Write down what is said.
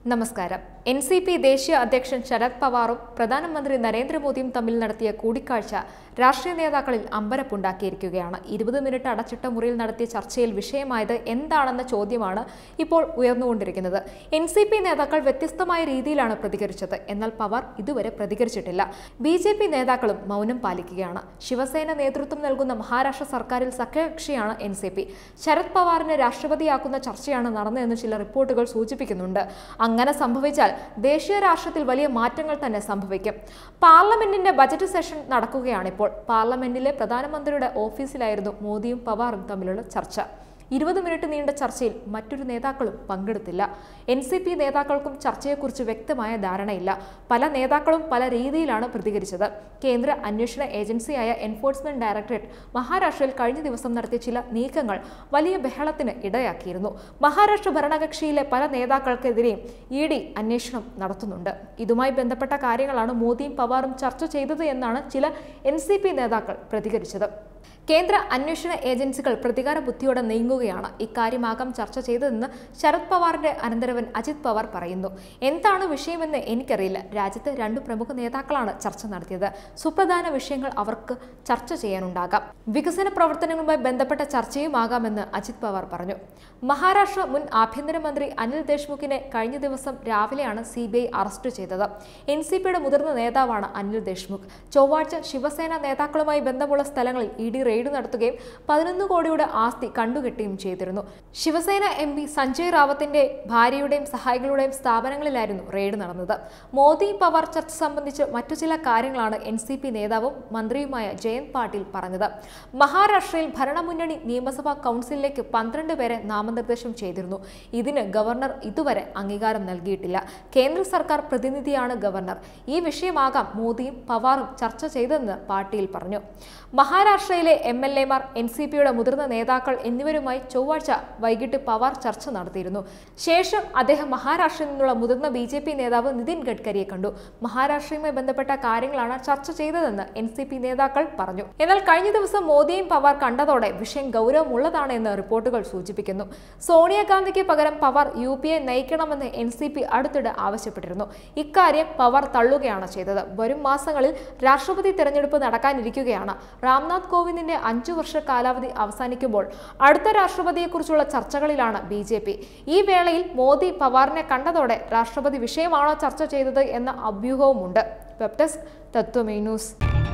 നമസ്കാരം N C P ദേശീയ അധ്യക്ഷൻ ശരത് പവാറും പ്രധാനമന്ത്രി നരേന്ദ്രമോദിയും തമ്മിൽ നടത്തിയ കൂടിക്കാഴ്ച രാഷ്ട്രീയ നേതാക്കളിൽ അമ്പരപ്പുണ്ടാക്കിയിരിക്കുകയാണ് ഇരുപത് മിനിറ്റ് അടച്ചിട്ട മുറിയിൽ നടത്തിയ ചർച്ചയിൽ വിഷയമായത് എന്താണെന്ന ചോദ്യമാണ് ഇപ്പോൾ ഉയർന്നുകൊണ്ടിരിക്കുന്നത് എൻ സി പി നേതാക്കൾ വ്യത്യസ്തമായ രീതിയിലാണ് പ്രതികരിച്ചത് എന്നാൽ പവാർ ഇതുവരെ പ്രതികരിച്ചിട്ടില്ല ബി ജെ പി നേതാക്കളും മൗനം പാലിക്കുകയാണ് ശിവസേന നേതൃത്വം നൽകുന്ന മഹാരാഷ്ട്ര സർക്കാരിൽ സഖ്യകക്ഷിയാണ് എൻ സി പി ശരത് പവാറിനെ രാഷ്ട്രപതിയാക്കുന്ന ചർച്ചയാണ് നടന്നതെന്ന് ചില റിപ്പോർട്ടുകൾ സൂചിപ്പിക്കുന്നുണ്ട് അങ്ങനെ സംഭവിച്ചാൽ ദേശീയ രാഷ്ട്രത്തിൽ വലിയ മാറ്റങ്ങൾ തന്നെ സംഭവിക്കും പാർലമെന്റിന്റെ ബജറ്റ് സെഷൻ നടക്കുകയാണിപ്പോൾ പാർലമെന്റിലെ പ്രധാനമന്ത്രിയുടെ ഓഫീസിലായിരുന്നു മോദിയും പവാറും തമ്മിലുള്ള ചർച്ച ഇരുപത് മിനിറ്റ് നീണ്ട ചർച്ചയിൽ മറ്റൊരു നേതാക്കളും പങ്കെടുത്തില്ല എൻ സി പി നേതാക്കൾക്കും ചർച്ചയെക്കുറിച്ച് വ്യക്തമായ ധാരണയില്ല പല നേതാക്കളും പല രീതിയിലാണ് പ്രതികരിച്ചത് കേന്ദ്ര അന്വേഷണ ഏജൻസിയായ എൻഫോഴ്സ്മെന്റ് ഡയറക്ടറേറ്റ് മഹാരാഷ്ട്രയിൽ കഴിഞ്ഞ ദിവസം നടത്തിയ ചില നീക്കങ്ങൾ വലിയ ബഹളത്തിന് ഇടയാക്കിയിരുന്നു മഹാരാഷ്ട്ര ഭരണകക്ഷിയിലെ പല നേതാക്കൾക്കെതിരെയും ഇ ഡി അന്വേഷണം നടത്തുന്നുണ്ട് ഇതുമായി ബന്ധപ്പെട്ട കാര്യങ്ങളാണ് മോദിയും പവാറും ചർച്ച ചെയ്തത് എന്നാണ് ചില എൻ നേതാക്കൾ പ്രതികരിച്ചത് കേന്ദ്ര അന്വേഷണ ഏജൻസികൾ പ്രതികാര ബുദ്ധിയോടെ നീങ്ങുകയാണ് ഇക്കാര്യമാകാം ചർച്ച ചെയ്തതെന്ന് ശരത് പവാറിന്റെ അനന്തരവൻ അജിത് പവാർ പറയുന്നു എന്താണ് വിഷയമെന്ന് എനിക്കറിയില്ല രാജ്യത്ത് രണ്ട് പ്രമുഖ നേതാക്കളാണ് ചർച്ച നടത്തിയത് സുപ്രധാന വിഷയങ്ങൾ അവർക്ക് ചർച്ച ചെയ്യാനുണ്ടാകാം വികസന പ്രവർത്തനങ്ങളുമായി ബന്ധപ്പെട്ട ചർച്ചയുമാകാമെന്ന് അജിത് പവാർ പറഞ്ഞു മഹാരാഷ്ട്ര മുൻ ആഭ്യന്തരമന്ത്രി അനിൽ ദേശ്മുഖിനെ കഴിഞ്ഞ ദിവസം രാവിലെയാണ് സി ബി ഐ അറസ്റ്റ് ചെയ്തത് എൻ സി പിയുടെ മുതിർന്ന നേതാവാണ് അനിൽ ദേശ്മുഖ് ചൊവ്വാഴ്ച ശിവസേന നേതാക്കളുമായി ബന്ധമുള്ള സ്ഥലങ്ങളിൽ ഇ ഡി റെയ്ഡ് നടത്തുകയും പതിനൊന്ന് കോടിയുടെ ആസ്തി കണ്ടുകെട്ടുകയും ചെയ്തിരുന്നു ശിവസേന എം പി സഞ്ജയ് റാവത്തിന്റെ ഭാര്യയുടെയും സഹായികളുടെയും സ്ഥാപനങ്ങളിലായിരുന്നു റെയ്ഡ് നടന്നത് മോദി പവാർ ചർച്ച സംബന്ധിച്ച് മറ്റു ചില കാര്യങ്ങളാണ് എൻ സി പി നേതാവും മന്ത്രിയുമായ ജയന്ത് പാട്ടീൽ പറഞ്ഞത് മഹാരാഷ്ട്രയിൽ ഭരണമുന്നണി നിയമസഭാ കൗൺസിലിലേക്ക് പന്ത്രണ്ട് പേരെ നാമനിർദ്ദേശം ചെയ്തിരുന്നു ഇതിന് ഗവർണർ ഇതുവരെ അംഗീകാരം നൽകിയിട്ടില്ല കേന്ദ്ര സർക്കാർ പ്രതിനിധിയാണ് ഗവർണർ ഈ വിഷയമാകാം മോദിയും പവാറും ചർച്ച ചെയ്തതെന്ന് പാട്ടീൽ പറഞ്ഞു മഹാരാഷ്ട്രയിലെ എം എൽ എമാർ എൻ സി പിയുടെ മുതിർന്ന നേതാക്കൾ എന്നിവരുമായി ചൊവ്വാഴ്ച വൈകിട്ട് പവാർ ചർച്ച നടത്തിയിരുന്നു ശേഷം അദ്ദേഹം മഹാരാഷ്ട്രയിൽ നിന്നുള്ള മുതിർന്ന ബി ജെ പി നേതാവ് നിതിൻ ഗഡ്കരിയെ കണ്ടു മഹാരാഷ്ട്രയുമായി ബന്ധപ്പെട്ട കാര്യങ്ങളാണ് ചർച്ച ചെയ്തതെന്ന് എൻ സി പി നേതാക്കൾ പറഞ്ഞു എന്നാൽ കഴിഞ്ഞ ദിവസം മോദിയും പവാർ കണ്ടതോടെ വിഷയം ഗൗരവമുള്ളതാണ് എന്ന് റിപ്പോർട്ടുകൾ സൂചിപ്പിക്കുന്നു സോണിയാഗാന്ധിക്ക് പകരം പവാർ യു പി എ നയിക്കണമെന്ന് എൻ സി പി അടുത്തിടെ ആവശ്യപ്പെട്ടിരുന്നു ഇക്കാര്യം പവാർ തള്ളുകയാണ് ചെയ്തത് വരും മാസങ്ങളിൽ രാഷ്ട്രപതി തെരഞ്ഞെടുപ്പ് നടക്കാനിരിക്കുകയാണ് രാംനാഥ് കോവിന്ദിന്റെ അഞ്ചു വർഷ കാലാവധി അവസാനിക്കുമ്പോൾ അടുത്ത രാഷ്ട്രപതിയെക്കുറിച്ചുള്ള ചർച്ചകളിലാണ് ബി ജെ പി ഈ വേളയിൽ മോദി പവാറിനെ കണ്ടതോടെ രാഷ്ട്രപതി വിഷയമാണോ ചർച്ച ചെയ്തത് എന്ന അഭ്യൂഹവുമുണ്ട് വെബ് ഡെസ്ക് തത്വമേ ന്യൂസ്